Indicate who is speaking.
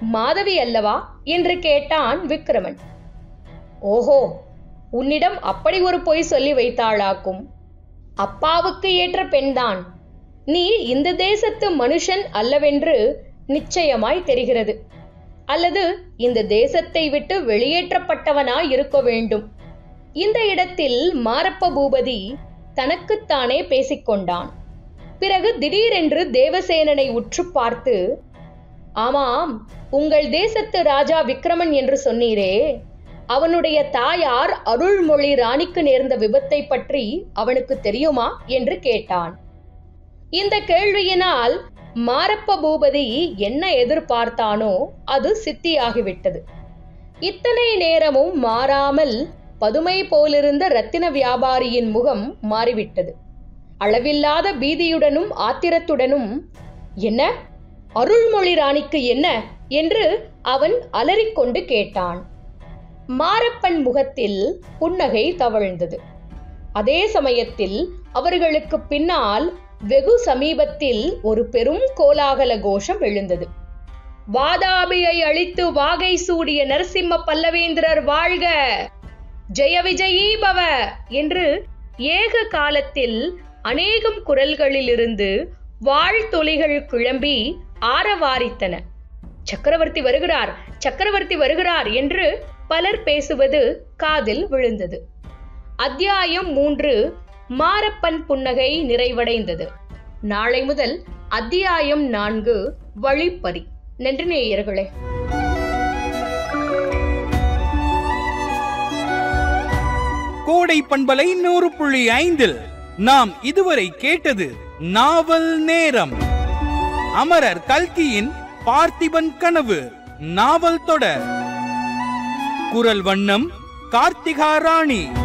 Speaker 1: மாதவி அல்லவா என்று கேட்டான் விக்ரமன் ஓஹோ உன்னிடம் அப்படி ஒரு பொய் சொல்லி வைத்தாளாக்கும் அப்பாவுக்கு ஏற்ற பெண்தான் நீ இந்த தேசத்து மனுஷன் அல்லவென்று நிச்சயமாய் தெரிகிறது அல்லது இந்த தேசத்தை விட்டு வெளியேற்றப்பட்டவனாய் இருக்க வேண்டும் இந்த இடத்தில் மாரப்ப பூபதி தனக்குத்தானே பேசிக்கொண்டான் பிறகு திடீரென்று தேவசேனனை உற்று பார்த்து ஆமாம் உங்கள் தேசத்து ராஜா விக்ரமன் என்று சொன்னீரே அவனுடைய தாயார் அருள்மொழி ராணிக்கு நேர்ந்த விபத்தை பற்றி அவனுக்கு தெரியுமா என்று கேட்டான் இந்த கேள்வியினால் மாரப்ப பூபதி என்ன எதிர்பார்த்தானோ அது சித்தியாகிவிட்டது இத்தனை நேரமும் மாறாமல் பதுமை போலிருந்த ரத்தின வியாபாரியின் முகம் மாறிவிட்டது அளவில்லாத பீதியுடனும் ஆத்திரத்துடனும் என்ன அருள்மொழி ராணிக்கு என்ன என்று அவன் அலறிக்கொண்டு கேட்டான் மாரப்பன் முகத்தில் புன்னகை தவழ்ந்தது அதே சமயத்தில் அவர்களுக்கு பின்னால் வெகு சமீபத்தில் ஒரு பெரும் கோலாகல கோஷம் எழுந்தது வாதாபியை அழித்து வாகை சூடிய நரசிம்ம பல்லவேந்திரர் வாழ்க ஜெய விஜயீ பவ என்று ஏக காலத்தில் அநேகம் குரல்களிலிருந்து வாழ்த்தொலிகள் கிளம்பி ஆரவாரித்தன சக்கரவர்த்தி வருகிறார் சக்கரவர்த்தி வருகிறார் என்று பலர் பேசுவது காதில் விழுந்தது அத்தியாயம் மூன்று மாரப்பன் புன்னகை நிறைவடைந்தது நாளை முதல் அத்தியாயம் நான்கு வழிப்பறி நன்றி நேயர்களே
Speaker 2: கோடை பண்பலை நூறு புள்ளி ஐந்தில் நாம் இதுவரை கேட்டது நாவல் நேரம் அமரர் கல்கியின் பார்த்திபன் கனவு நாவல் தொடர் குரல் வண்ணம் கார்த்திகா ராணி